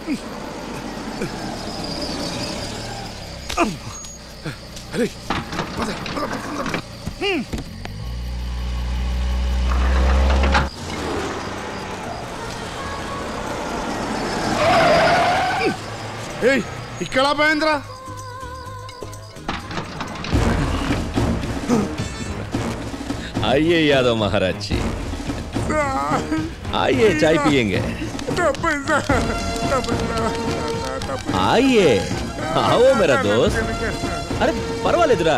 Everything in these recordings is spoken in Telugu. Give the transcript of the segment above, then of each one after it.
అరే పద, పద, పద, పద. హ్మ్. ఏయ్ ఇక్కడ పోయిందిరా आइए यादव महाराज जी आइए चाय पियेंगे आइए आओ मेरा दोस्त अरे పర్వాలేదురా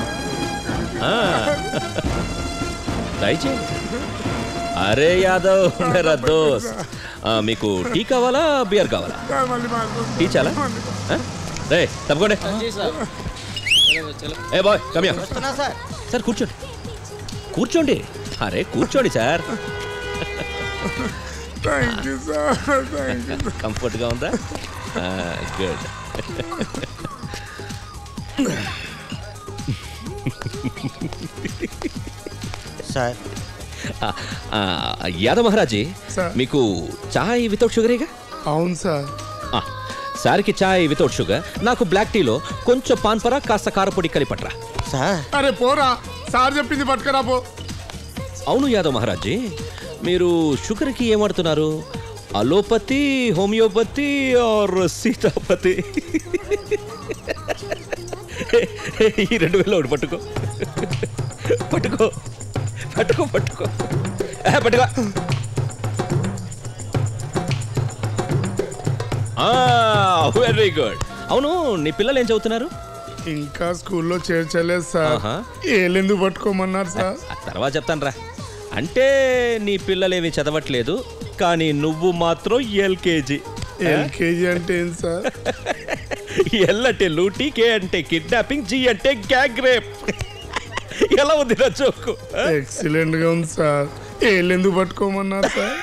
దయచేయండి అరే యాదవ్ మేరా దోస్త్ ఆ, మీకు టీ కావాలా బియర్ కావాలా టీ చాలా ఆ? రే తప్పకోండి ఏ బాయ్ కమ్యా సార్ కూర్చోండి కూర్చోండి అరే కూర్చోండి sir thank you sir thank you కంఫర్ట్గా ఉందా good sir Yadav Maharaji sir. మీకు చాయ్ వితౌట్ షుగరేగా అవును సార్ ఆ, సార్కి చాయ్ వితౌట్ షుగర్ నాకు బ్లాక్ టీలో కొంచెం పాన్పరా కాస్త కారపొడి కలిపట్రా సార్ అరే పోరా సార్ చెప్పింది పట్టుకరా పో అవును యాదవ్ మహారాజీ మీరు షుగర్కి ఏం వాడుతున్నారు అలోపతి హోమియోపతి ఆర్ సీతాపతి ఈ రెండు వేల ఒకటి పట్టుకో పట్టుకో పట్టుకో పట్టుకో ఆ, పట్టుకో వెరీ గుడ్ అవును నీ పిల్లలు ఏం చదువుతున్నారు ఇంకా స్కూల్లో చేర్చలేదు సార్ ఆహా. ఏలెందుకు పట్టుకోమన్నారు సార్ ఆ తర్వాత చెప్తాను రా అంటే నీ పిల్లలేమి చదవట్లేదు కానీ నువ్వు మాత్రం ఎల్కేజీ ఎల్కేజీ అంటే ఏం సార్ ఎల్ అంటే లూటీ కే అంటే కిడ్నాపింగ్ జి అంటే గ్యాంగ్ రేప్ ఎలా ఉంది నా జోకు ఎక్సలెంట్ గా ఉంది సార్ ఏలెందుకు పట్టుకోమన్నారు సార్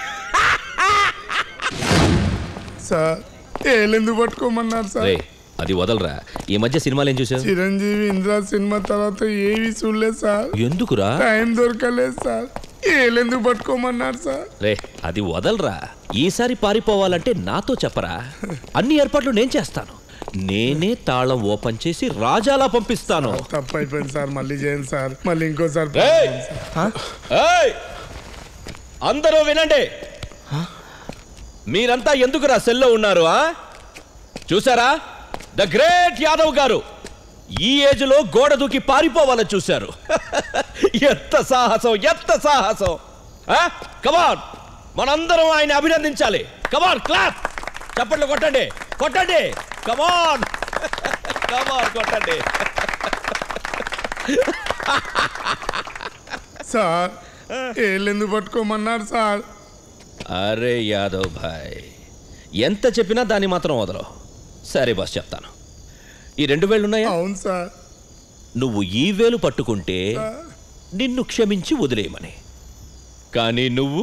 సార్ ఏలెందుకు పట్టుకోమన్నారు సార్ రే అది వదలరా ఈ మధ్య సినిమాలు ఏం చూసావు చిరంజీవి ఇంద్రా సినిమా తర్వాత ఏవి చూడలేదు సార్ ఎందుకురా టైం దొరకలేదు సార్ ఏలెందుకు పట్టుకోమన్నారు సార్ రే అది వదలరా ఈసారి పారిపోవాలంటే నాతో చెప్పరా అన్ని ఏర్పాట్లు నేను చేస్తాను నేనే తాళం ఓపెన్ చేసి రాజాలా పంపిస్తాను తప్పు అయిపోయింది సార్ మళ్ళీ చేయండి సార్ మళ్ళీ ఇంకోసారి ఏయ్! పంపించండి సార్. ఏయ్! అందరూ వినండి మీరంతా ఎందుకురా సెల్లో ఉన్నారు ఆ చూసారా ద గ్రేట్ యాదవ్ గారు ఈ ఏజ్ లో గోడ దూకి పారిపోవాలని చూశారు ఎంత సాహసం ఎంత సాహసం కమాన్ మనందరం ఆయన అభినందించాలి కమాన్ క్లాప్ చప్పట్లు కొట్టండి కొట్టండి కమాన్ కమాన్ కొట్టండి సార్ ఏలెందుకు పట్టుకోమన్నారు సార్ అరే యాదవ్ భాయ్ ఎంత చెప్పినా దాన్ని మాత్రం వదలవు సరే బస్ చెప్తాను ఈ రెండు వేళ్ళు ఉన్నాయా అవును సార్ నువ్వు ఈ వేలు పట్టుకుంటే నిన్ను క్షమించి వదిలేయమని కానీ నువ్వు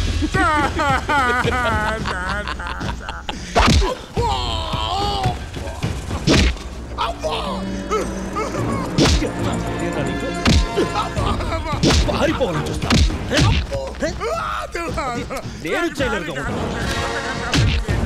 పారిపోవాలని చూస్తా నేను చేయలేనుగా ఉంటాను.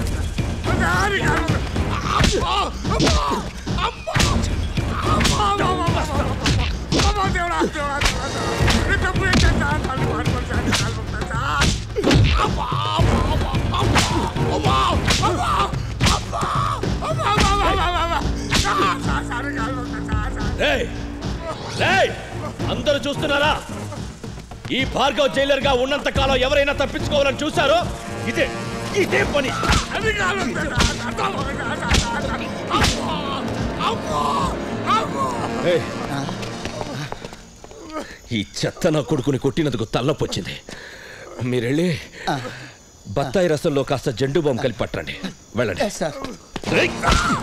రేయ్! రేయ్! అందరూ చూస్తున్నారా ఈ భార్గవ్ జైలర్ గా ఉన్నంత కాలం ఎవరైనా తప్పించుకోవాలని చూసారో ఇదే ఇదే పని ఏయ్! ఈ చెత్త నా కొడుకుని కొట్టినందుకు తల్లొప్పి వచ్చింది మీరెళ్ళి బత్తాయి రసంలో కాస్త జెండు బాంబు కలిపి పట్టండి వెళ్ళండి సార్ రేయ్!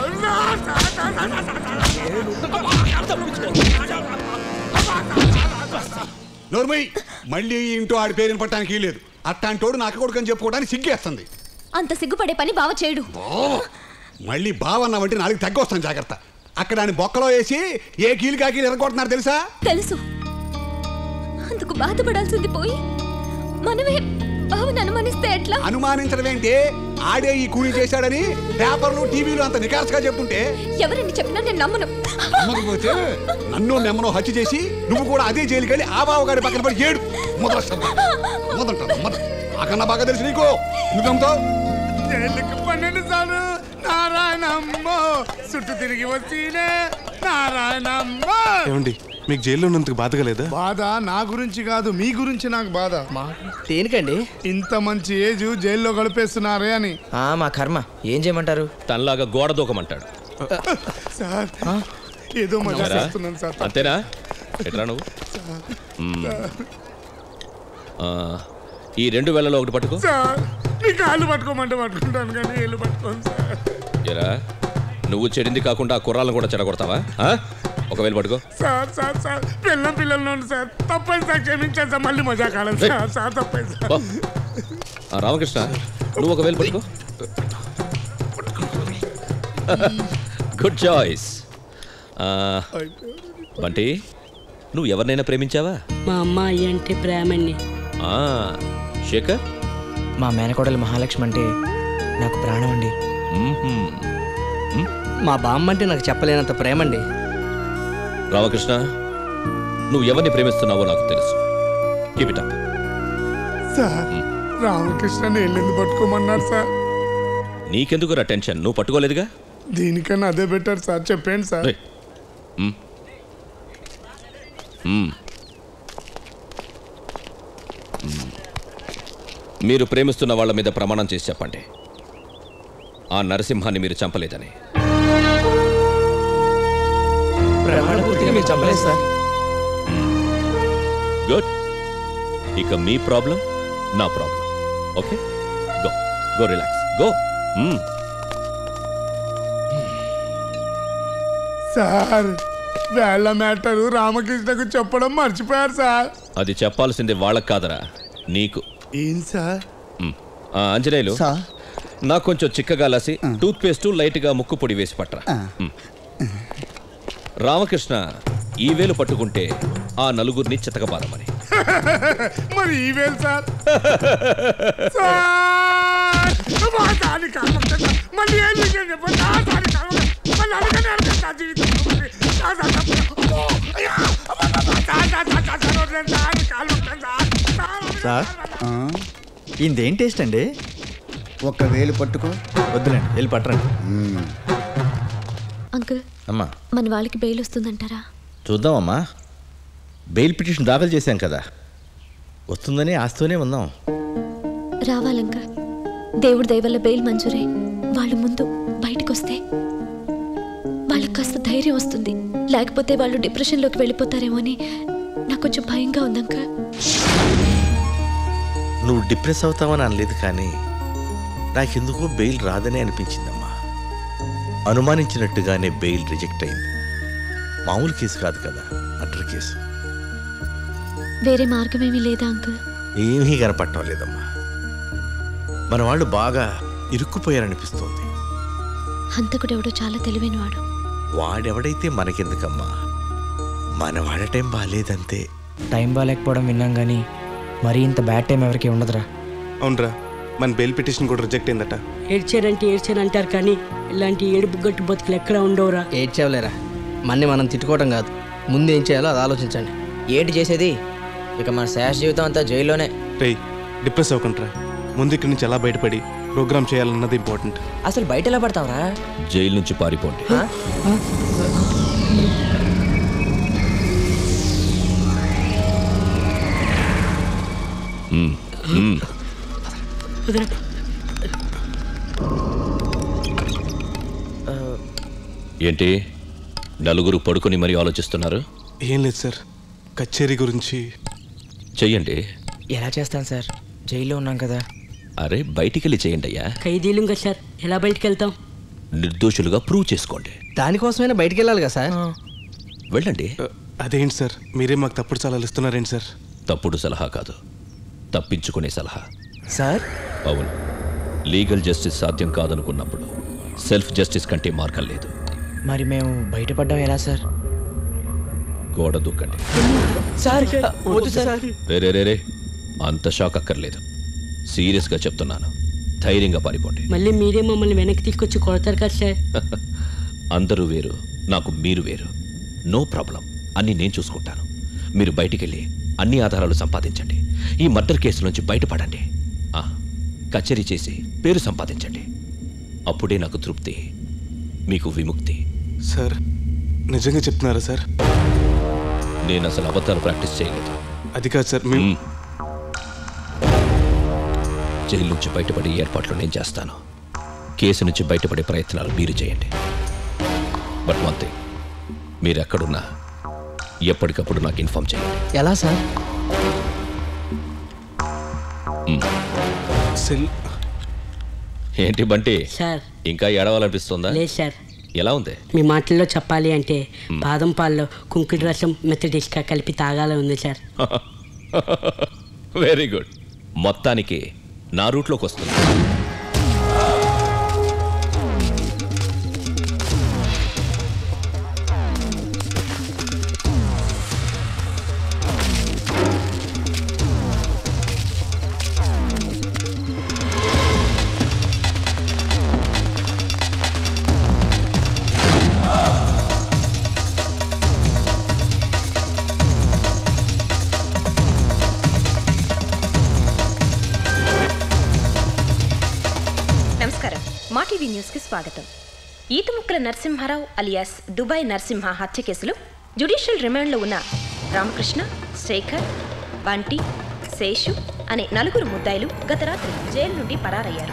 నోర్మయ్ మళ్ళీ ఈ ఇంటో ఆడి పేరుని పట్టడానికి లేదు అట్టాంటోడు నాకు కొడుకు అని చెప్పుకోవడానికి సిగ్గేస్తుంది అంత సిగ్గుపడే పని బావ చేయడు మళ్ళీ బావన్నావంటే నాలుగు తగ్గొస్తాను జాగ్రత్త అక్కడ ఆయన బొక్కలో వేసి ఏ కీలు కాకీలు ఎరగొడుతున్నారు తెలుసా తెలుసు అందుకు బాధపడాల్సింది పోయి మనమే బావని అనుమానిస్తే ఎట్లా అనుమానించడం ఏంటి ఆడే ఈ కూలీ చేశాడని పేపర్లు టీవీలు అంత నికార్సుగా చెప్తుంటే ఎవరిని చెప్పినా నేను నమ్మను నమ్మకపోతే నన్ను నెమ్మనో హత్య చేసి నువ్వు కూడా అదే జైలుకి వెళ్ళి ఆ బావగాడి పక్కన పడి ఏడు మొదల మొదట మొదట నాకన్నా బాగా తెలుసు నీకు నువ్వు నమ్ముతావు జైలుకి పన్నెండు సార్లు నారాయణమ్మ చుట్టూ తిరిగి వచ్చినే నారాయణమ్మ ఏమండి మీకు జైల్లో ఉన్నందుకు బాధగా లేదా బాధ నా గురించి కాదు మీ గురించి నాకు బాధ మా దేనికండి ఇంత మంచి ఏజ్ జైల్లో గడిపేస్తున్నారే అని ఆ, మా కర్మ ఏం చేయమంటారు తనలాగా గోడ దూకమంటాడు సార్ ఏదో మజా నమ్మరా? చేస్తున్నాను సార్ అంతేనా ఎట్లా నువ్వు మ్మ్. ఆ, ఈ రెండు వేలలో ఒకటి పట్టుకో సార్ మీ కాళ్ళు పట్టుకోమంటే పట్టుకుంటాను కానీ ఏళ్ళు పట్టుకోను సార్ ఎరా నువ్వు చెడింది కాకుండా ఆ కుర్రాలను కూడా చెడగొడతావా ఆ? ఒకవేళ పట్టుకో సార్ సార్ సార్ పిల్లం పిల్లలు ఉన్నారు సార్ తప్పని సార్ క్షమించాను సార్ మళ్ళీ మజా కాలేదు సార్ సార్ తప్పని సార్ పో. ఆ, రామకృష్ణ నువ్వు ఒకవేళ పట్టుకో గుడ్ చాయిస్ బంటి నువ్వు ఎవరినైనా ప్రేమించావా మా అమ్మాయి అంటే ప్రేమని ఆ, శేఖర్ మా మేనకోడలు మహాలక్ష్మి అంటే నాకు ప్రాణం అండి మ్మ్హ్మ్. మా బామ్మ అంటే నాకు చెప్పలేనంత ప్రేమండి రామకృష్ణ నువ్వు ఎవరిని ప్రేమిస్తున్నావో నాకు తెలుసు keep it up sir Ramakrishna ఎందుకు పట్టుకోమన్నారు సార్ నీకెందుకురా టెన్షన్ నువ్వు పట్టుకోలేదుగా దీనికన్నా అదే బెటర్ సార్ చెప్పండి సార్ రేయ్. మ్మ్. మ్మ్. మ్మ్. మీరు ప్రేమిస్తున్న వాళ్ళ మీద ప్రమాణం చేసి చెప్పండి ఆ నరసింహాన్ని మీరు చంపలేదని పూర్తిగా మీరు చంపలేదు సార్ గుడ్ ఇక మీ ప్రాబ్లం నా problem okay go go relax go sir వేళ్ళ మ్యాటరు రామకృష్ణకు చెప్పడం మర్చిపోయారు సార్ అది చెప్పాల్సింది వాళ్ళకి కాదరా నీకు ఏం సార్ మ్మ్. ఆ, ఆంజనేయులు నాకు కొంచెం చిక్కగా లసి టూత్ పేస్ట్ లైట్ గా ముక్కు పొడి వేసి పట్రా మ్మ్. రామకృష్ణ ఈ వేలు పట్టుకుంటే ఆ నలుగురిని చితకబారమని మరి ఈ వేలు సార్ సార్! అమ్మా, దాని కాలం కదా. మళ్ళీ ఏం విషయం చెప్పండి నా దాని కాలం మళ్ళీ అడగనే అడగదు నా జీవితం మరి. నా సార్ తప్పు. అమ్మో, అయ్యా, అమ్మా, అమ్మా, sir, sir, sir, sir, sir, వదిలేండి, దాని కాలం ఉంటుంది, సార్. సార్, సార్ ఇందేం టేస్ట్ అండి ఒక్క వేలు పట్టుకో వద్దులేండి వెళ్ళి పట్టరండి అంకుల్ అమ్మా మన వాళ్ళకి బెయిల్ వస్తుందంటారా చూద్దామమ్మా బెయిల్ పిటిషన్ దాఖలు చేశాం కదా వస్తుందని ఆస్తూనే ఉందాం రావాలంక దేవుడి దయ వల్ల బెయిల్ మంజూరై వాళ్ళు ముందు బయటకు వస్తే వాళ్ళకి కాస్త ధైర్యం వస్తుంది లేకపోతే వాళ్ళు డిప్రెషన్లోకి వెళ్ళిపోతారేమో అని నాకు కొంచెం భయంగా ఉంది అంకుల్ నువ్వు డిప్రెస్ అవుతావని అనలేదు కానీ నాకెందుకో బెయిల్ రాదని అనిపించిందమ్మా అనుమానించినట్టుగానే బెయిల్ రిజెక్ట్ అయింది మామూలు కేసు కాదు కదా మర్డర్ కేసు వేరే మార్గమేమీ లేదా అంకుల్ ఏమీ కనపడటం లేదమ్మా మన వాళ్ళు బాగా ఇరుక్కుపోయారనిపిస్తోంది హంతకుడెవడో చాలా తెలివైనవాడు వాడెవడైతే మనకెందుకమ్మా మన వాడటం బాగాలేదంతే టైం బాగాలేకపోవడం విన్నాం కానీ మరీ ఇంత బ్యాడ్ టైం ఎవరికి ఉండదురా అవునరా మన బెయిల్ పిటిషన్ కూడా రిజెక్ట్ అయిందట ఏడ్చారంటే ఏడ్చారు అంటారు కానీ ఇలాంటి ఏడుపు గట్టు బతుకులు ఎక్కడ ఉండవురా ఏడ్చేవలేరా మన్ని మనం తిట్టుకోవడం కాదు ముందు ఏం చేయాలో అది ఆలోచించండి ఏంటి చేసేది ఇక మన శేష జీవితం అంతా జైల్లోనే రేయ్ డిప్రెస్ అవ్వకండిరా ముందు ఇక్కడి నుంచి ఎలా బయటపడి ప్రోగ్రామ్ చేయాలన్నది ఇంపార్టెంట్ అసలు బయట ఎలా పడతావురా జైలు నుంచి పారిపోండి ఆ? మ్మ్. మ్మ్. ఏంటి నలుగురు పడుకొని మరీ ఆలోచిస్తున్నారు ఏం లేదు సార్ కచేరీ గురించి చెయ్యండి ఎలా చేస్తాను సార్ జైల్లో ఉన్నాం కదా అరే బయటికెళ్ళి చేయండి అయ్యా ఖైదీలు కదా సార్ ఎలా బయటికి వెళ్తాం నిర్దోషులుగా ప్రూవ్ చేసుకోండి దానికోసమైనా బయటికి వెళ్ళాలి కదా సార్ వెళ్ళండి ఆ, అదేంటి సార్ మీరే మాకు తప్పుడు సలహాలు ఇస్తున్నారేంటి సార్ తప్పుడు సలహా కాదు తప్పించుకునే సలహా సార్ అవును లీగల్ జస్టిస్ సాధ్యం కాదనుకున్నప్పుడు సెల్ఫ్ జస్టిస్ కంటే మార్గం లేదు మరి మేము బయటపడ్డాం ఎలా సార్ గోడ దూకండి సార్ వద్దు సార్ రే రే రే రే అంత షాక్ అక్కర్లేదు సీరియస్గా చెప్తున్నాను ధైర్యంగా పారిపోండి మళ్ళీ మీరే మమ్మల్ని వెనక్కి తీసుకొచ్చి కొడతారు కదా సార్ అందరూ వేరు నాకు మీరు వేరు నో ప్రాబ్లం అన్ని నేను చూసుకుంటాను మీరు బయటికెళ్ళి అన్ని ఆధారాలు సంపాదించండి ఈ మర్డర్ కేసు నుంచి బయటపడండి ఆ, కచేరీ చేసి పేరు సంపాదించండి అప్పుడే నాకు తృప్తి మీకు విముక్తి సార్ నిజంగా చెప్తున్నారా సార్ నేను అసలు అబద్ధాలు ప్రాక్టీస్ చేయలేదు అది కాదు సార్ మేము జైలు నుంచి బయటపడే ఏర్పాట్లు నేను చేస్తాను కేసు నుంచి బయటపడే ప్రయత్నాలు మీరు చేయండి బట్ వన్ థింగ్ మీరు ఎక్కడున్నా ఎప్పటికప్పుడు నాకు ఇన్ఫామ్ చేయండి ఎలా సార్ సెల్ ఏంటి బంటి సార్ ఇంకా ఏడవాలనిపిస్తుందా లేదు సార్ ఎలా ఉంది మీ మాటల్లో చెప్పాలి అంటే బాదం పాల్లో కుంకుడు రసం మెత్తడిస్కా కలిపి తాగాలని ఉంది సార్ వెరీ గుడ్ మొత్తానికి నా రూట్లోకి వస్తుంది నమస్కారం మా టీవీ న్యూస్కి స్వాగతం ఈతముక్కల నరసింహారావు అలియాస్ దుబాయ్ నరసింహ హత్య కేసులో జ్యుడిషియల్ రిమాండ్లో ఉన్న రామకృష్ణ శేఖర్ బంటి శేషు అనే నలుగురు ముద్దాయిలు గత రాత్రి జైలు నుండి పరారయ్యారు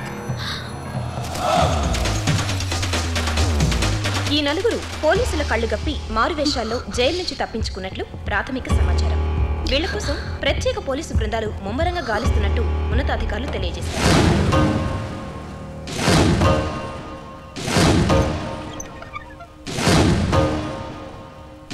ఈ నలుగురు పోలీసుల కళ్ళు గప్పి మారువేషాల్లో జైలు నుంచి తప్పించుకున్నట్లు ప్రాథమిక సమాచారం వీళ్ల కోసం ప్రత్యేక పోలీసు బృందాలు ముమ్మరంగా గాలిస్తున్నట్టు ఉన్నతాధికారులు తెలియజేశారు